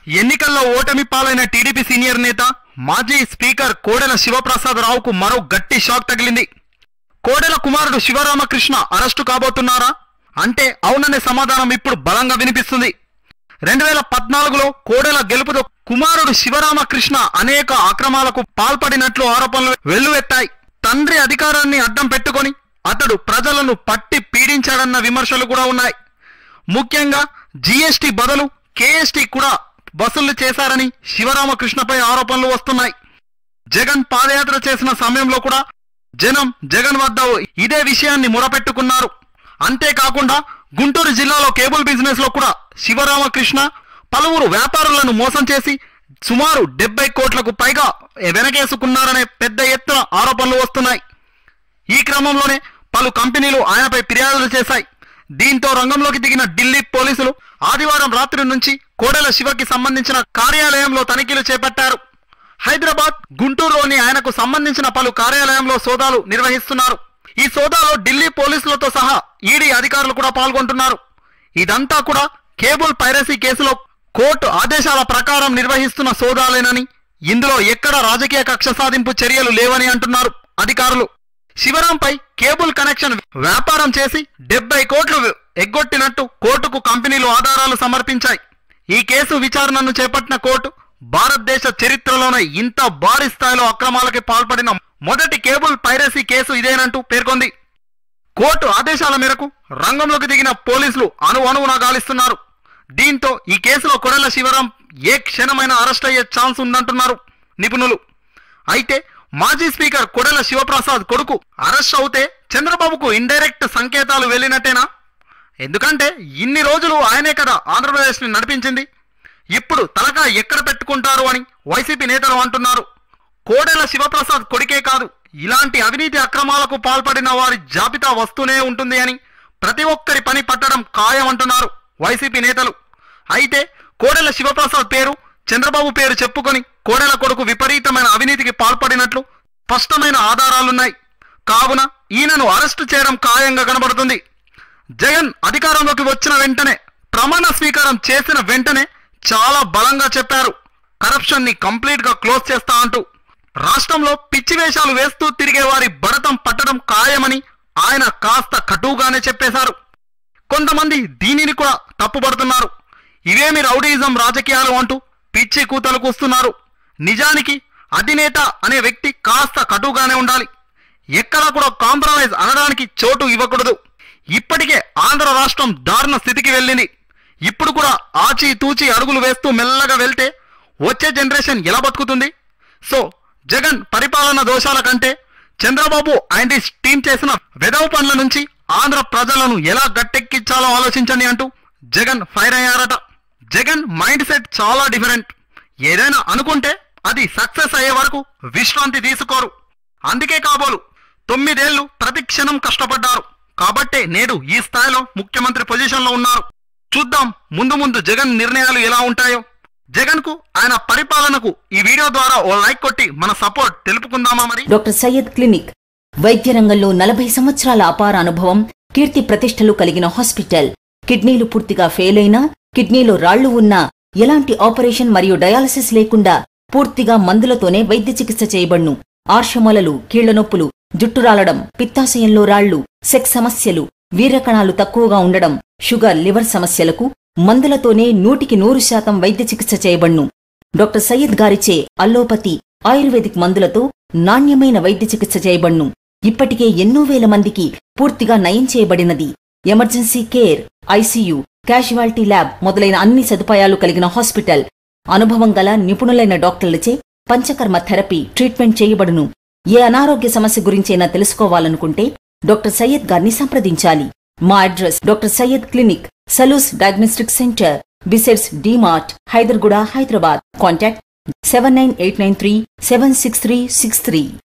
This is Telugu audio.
ఎన్నికల్లో ఓటమి పాలైన టీడీపీ సీనియర్ నేత మాజీ స్పీకర్ కోడెల శివప్రసాద్ రావుకు మరో గట్టి షాక్ తగిలింది కోడెల కుమారుడు శివరామకృష్ణ అరెస్టు కాబోతున్నారా అంటే అవుననే సమాధానం ఇప్పుడు బలంగా వినిపిస్తుంది రెండు వేల పద్నాలుగులో కోడెల గెలుపుతో కుమారుడు శివరామకృష్ణ అనేక అక్రమాలకు పాల్పడినట్లు ఆరోపణలు వెల్లువెత్తాయి తండ్రి అధికారాన్ని అడ్డం పెట్టుకొని అతడు ప్రజలను పట్టి పీడించాడన్న విమర్శలు కూడా ఉన్నాయి ముఖ్యంగా జీఎస్టీ బదులు కేఎస్టీ కూడా వసూలు చేశారని శివరామకృష్ణపై ఆరోపణలు వస్తున్నాయి జగన్ పాదయాత్ర చేసిన సమయంలో కూడా జనం జగన్ వద్ద ఇదే విషయాన్ని మొరపెట్టుకున్నారు అంతేకాకుండా గుంటూరు జిల్లాలో కేబుల్ బిజినెస్ లో కూడా శివరామకృష్ణ పలువురు వ్యాపారులను మోసం చేసి సుమారు డెబ్బై కోట్లకు పైగా వెనకేసుకున్నారనే పెద్ద ఎత్తున ఆరోపణలు వస్తున్నాయి ఈ క్రమంలోనే పలు కంపెనీలు ఆయనపై ఫిర్యాదులు చేశాయి దీంతో రంగంలోకి దిగిన ఢిల్లీ పోలీసులు ఆదివారం రాత్రి నుంచి కోడెల శివకి సంబంధించిన కార్యాలయంలో తనిఖీలు చేపట్టారు హైదరాబాద్ గుంటూరులోని ఆయనకు సంబంధించిన పలు కార్యాలయంలో సోదాలు నిర్వహిస్తున్నారు ఈ సోదాలో ఢిల్లీ పోలీసులతో సహా ఈడీ అధికారులు కూడా పాల్గొంటున్నారు ఇదంతా కూడా కేబుల్ పైరసీ కేసులో కోర్టు ఆదేశాల ప్రకారం నిర్వహిస్తున్న సోదాలేనని ఇందులో ఎక్కడ రాజకీయ కక్ష సాధింపు చర్యలు లేవని అంటున్నారు అధికారులు శివరాంపై కేబుల్ కనెక్షన్ వ్యాపారం చేసి డెబ్బై కోట్లు ఎగ్గొట్టినట్టు కోర్టుకు కంపెనీలు ఆధారాలు సమర్పించాయి ఈ కేసు విచారణను చేపట్టిన కోర్టు భారతదేశ చరిత్రలోనే ఇంత భారీ స్థాయిలో అక్రమాలకి పాల్పడిన మొదటి కేబుల్ పైరసీ కేసు ఇదేనంటూ పేర్కొంది కోర్టు ఆదేశాల మేరకు రంగంలోకి దిగిన పోలీసులు అణు అణువున గాలిస్తున్నారు దీంతో ఈ కేసులో కొడెల శివరాం ఏ క్షణమైన అరెస్ట్ అయ్యే ఛాన్స్ ఉందంటున్నారు నిపుణులు అయితే మాజీ స్పీకర్ కొడెల శివప్రసాద్ కొడుకు అరెస్ట్ అవుతే చంద్రబాబుకు ఇండైరెక్ట్ సంకేతాలు వెళ్ళినట్టేనా ఎందుకంటే ఇన్ని రోజులు ఆయనే కదా ఆంధ్రప్రదేశ్ని నడిపించింది ఇప్పుడు తలకా ఎక్కడ పెట్టుకుంటారు అని వైసీపీ నేతలు అంటున్నారు కోడెల శివప్రసాద్ కొడుకే కాదు ఇలాంటి అవినీతి అక్రమాలకు పాల్పడిన వారి జాబితా వస్తూనే ఉంటుంది అని ప్రతి ఒక్కరి పని పట్టడం ఖాయమంటున్నారు వైసీపీ నేతలు అయితే కోడెల శివప్రసాద్ పేరు చంద్రబాబు పేరు చెప్పుకొని కోడెల కొడుకు విపరీతమైన అవినీతికి పాల్పడినట్లు స్పష్టమైన ఆధారాలున్నాయి కావున ఈయనను అరెస్టు చేయడం ఖాయంగా కనబడుతుంది జగన్ అధికారంలోకి వచ్చిన వెంటనే ప్రమాణ స్వీకారం చేసిన వెంటనే చాలా బలంగా చెప్పారు కరప్షన్ ని కంప్లీట్ గా క్లోజ్ చేస్తా అంటూ రాష్ట్రంలో పిచ్చి వేషాలు వేస్తూ తిరిగే వారి బడతం పట్టడం ఖాయమని ఆయన కాస్త కటువుగానే చెప్పేశారు కొంతమంది దీనిని కూడా తప్పుపడుతున్నారు ఇవేమి రౌడీయిజం రాజకీయాలు అంటూ పిచ్చి కూతలు కూస్తున్నారు నిజానికి అధినేత అనే వ్యక్తి కాస్త కటువుగానే ఉండాలి ఎక్కడా కూడా కాంప్రమైజ్ అనడానికి చోటు ఇవ్వకూడదు ఇప్పటికే ఆంధ్ర రాష్ట్రం దారుణ స్థితికి వెళ్ళింది ఇప్పుడు కూడా ఆచి తూచి అడుగులు వేస్తూ మెల్లగా వెళ్తే వచ్చే జనరేషన్ ఎలా బతుకుతుంది సో జగన్ పరిపాలన దోషాల కంటే చంద్రబాబు అండ్ హిస్ టీం చేసిన వెదవ పనుల నుంచి ఆంధ్ర ప్రజలను ఎలా గట్టెక్కించాలో ఆలోచించండి అంటూ జగన్ ఫైర్ అయ్యారట జగన్ మైండ్ సెట్ చాలా డిఫరెంట్ ఏదైనా అనుకుంటే అది సక్సెస్ అయ్యే వరకు విశ్రాంతి తీసుకోరు అందుకే కాబోలు తొమ్మిదేళ్లు ప్రతి క్షణం కష్టపడ్డారు కాబట్టే నేడు ఈ స్థాయిలో ముఖ్యమంత్రి పొజిషన్లో ఉన్నారు చూద్దాం ముందు ముందు జగన్ నిర్ణయాలు ఎలా ఉంటాయో జగన్ కు ఆయన పరిపాలనకు ఈ వీడియో ద్వారా ఓ లైక్ కొట్టి మన సపోర్ట్ తెలుపుకుందామా మరి డాక్టర్ సయ్యద్ క్లినిక్ వైద్య రంగంలో నలభై సంవత్సరాల అపార అనుభవం కీర్తి ప్రతిష్టలు కలిగిన హాస్పిటల్ కిడ్నీలు పూర్తిగా ఫెయిల్ అయినా కిడ్నీలో రాళ్లు ఉన్నా ఎలాంటి ఆపరేషన్ మరియు డయాలసిస్ లేకుండా పూర్తిగా మందులతోనే వైద్య చికిత్స చేయబడ్ను ఆర్షమొలలు కీళ్ల నొప్పులు జుట్టు రాలడం పిత్తాశయంలో రాళ్లు సెక్స్ సమస్యలు వీర్యకణాలు తక్కువగా ఉండడం షుగర్ లివర్ సమస్యలకు మందులతోనే నూటికి నూరు శాతం వైద్య చికిత్స చేయబడ్ను డాక్టర్ సయ్యద్ గారిచే అల్లోపతి ఆయుర్వేదిక్ మందులతో నాణ్యమైన వైద్య చికిత్స చేయబడ్ను ఇప్పటికే ఎన్నో వేల మందికి పూర్తిగా నయం చేయబడినది emergency care ICU casualty lab మొదలైన అన్ని సదుపాయాలు కలిగిన హాస్పిటల్ అనుభవం గల నిపుణులైన డాక్టర్లచే పంచకర్మ థెరపీ ట్రీట్మెంట్ చేయబడును ఏ అనారోగ్య సమస్య గురించైనా తెలుసుకోవాలనుకుంటే డాక్టర్ సయ్యద్ గారిని సంప్రదించాలి మా అడ్రస్ డాక్టర్ సయ్యద్ క్లినిక్ సలూస్ డయాగ్నోస్టిక్ సెంటర్ బిసెట్స్ DMart Hyderguda Hyderabad contact seven nine eight nine three seven six three six three